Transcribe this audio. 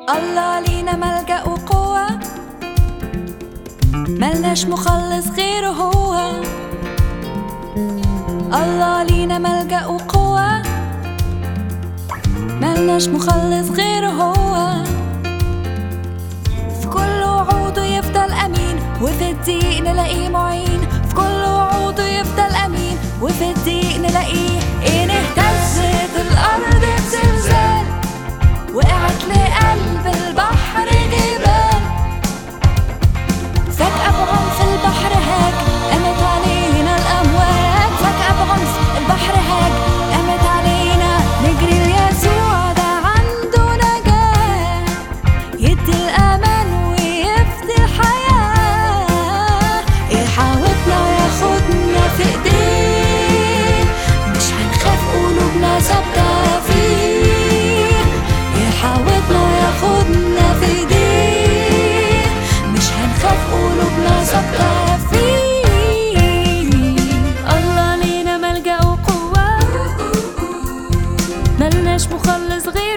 الله لينا ملجأ وقوة ملناش مخلص غيره هو الله لينا ملجأ وقوة ملناش مخلص غيره هو في كل وعوده يفضل أمين وفي الضيق نلاقيه معين في كل وعوده يفضل أمين وفي الضيق نلاقيه إن اهتزت الأرض بزلزال وقعت لقلب البحر جبال فجأة بعنف البحر هاج قامت علينا الأمواج فجأة بعنف البحر هاج قامت علينا نجري ليسوع ده عنده نجاة يدي الأمان ويفدي الحياة يحاوطنا وياخدنا في إيديه مش هنخاف قلوبنا ثابتة فيه يحاوطنا وياخدنا في إيديه مش هنخاف قلوبنا ثابتة فيه الله لينا ملجأ وقوة ملناش مخلص غير